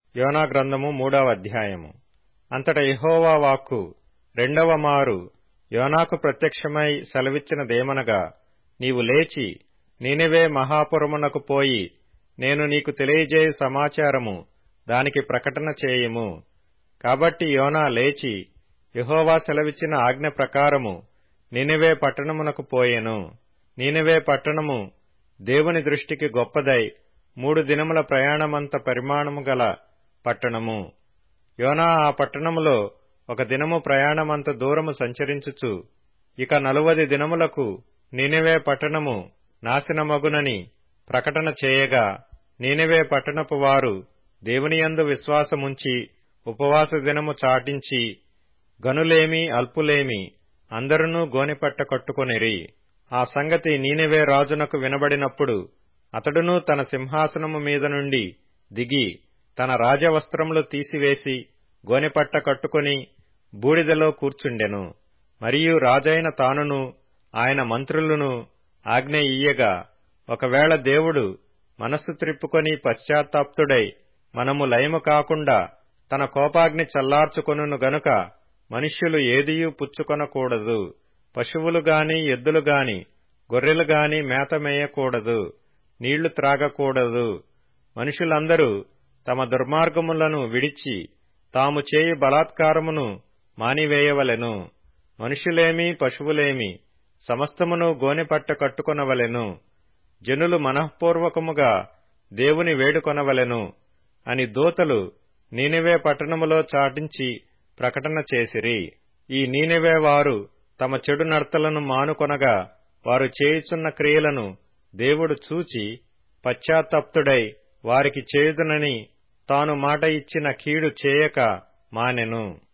యోనా గ్రంథము మూడవ అధ్యాయము అంతట యెహోవా వాక్కు రెండవ మారు యోనాకు ప్రత్యక్షమై సెలవిచ్చినదేమనగా నీవు లేచి నీనెవే మహాపురమునకు పోయి నేను నీకు తెలియజేయు సమాచారము దానికి ప్రకటన చేయుము కాబట్టి యోనా లేచి యెహోవా సెలవిచ్చిన ఆజ్ఞ ప్రకారము నినెవే పట్టణమునకు పోయెను నీనెవే పట్టణము దేవుని దృష్టికి గొప్పదై మూడు దినముల ప్రయాణమంత పరిమాణము గల పట్టణము యోనా ఆ పట్టణములో ఒక దినము ప్రయాణమంత దూరము సంచరించుచు ఇక నలువది దినములకు నీనెవే పట్టణము నాశనమగునని ప్రకటన చేయగా నీనెవే పట్టణపు వారు దేవునియందు విశ్వాసముంచి ఉపవాస దినము చాటించి గనులేమి అల్పులేమి అందరునూ గోనెపట్ట కట్టుకొనిరి ఆ సంగతి నీనెవే రాజునకు వినబడినప్పుడు అతడును తన సింహాసనము మీద నుండి దిగి తన రాజవస్త్రములు తీసివేసి గోనెపట్ట కట్టుకుని బూడిదలో కూర్చుండెను మరియు రాజైన తానును ఆయన మంత్రులను ఆజ్ఞ ఇయ్యగా ఒకవేళ దేవుడు మనస్సు త్రిప్పుకొని పశ్చాత్తాప్తుడై మనము లయము కాకుండా తన కోపాగ్ని చల్లార్చుకొనును గనుక మనుష్యులు ఏదియూ పుచ్చుకొనకూడదు పశువులు గాని ఎద్దులు గాని గొర్రెలు గాని మేత మేయకూడదు నీళ్లు త్రాగకూడదు మనుషులందరూ తమ దుర్మార్గములను విడిచి తాము చేయు బలాత్కారమును మానివేయవలెను మనుషులేమి పశువులేమి సమస్తమును గోనెపట్ట కట్టుకొనవలెను జనులు మనఃపూర్వకముగా దేవుని వేడుకొనవలెను అని దూతలు నీనెవే పట్టణములో చాటించి ప్రకటన చేసిరి ఈ నీనెవే వారు తమ చెడు నడతలను మానుకొనగా వారు చేయుచున్న క్రియలను దేవుడు చూచి పశ్చాత్తప్తుడై వారికి చేయుదునని తాను మాట ఇచ్చిన కీడు చేయక మానెను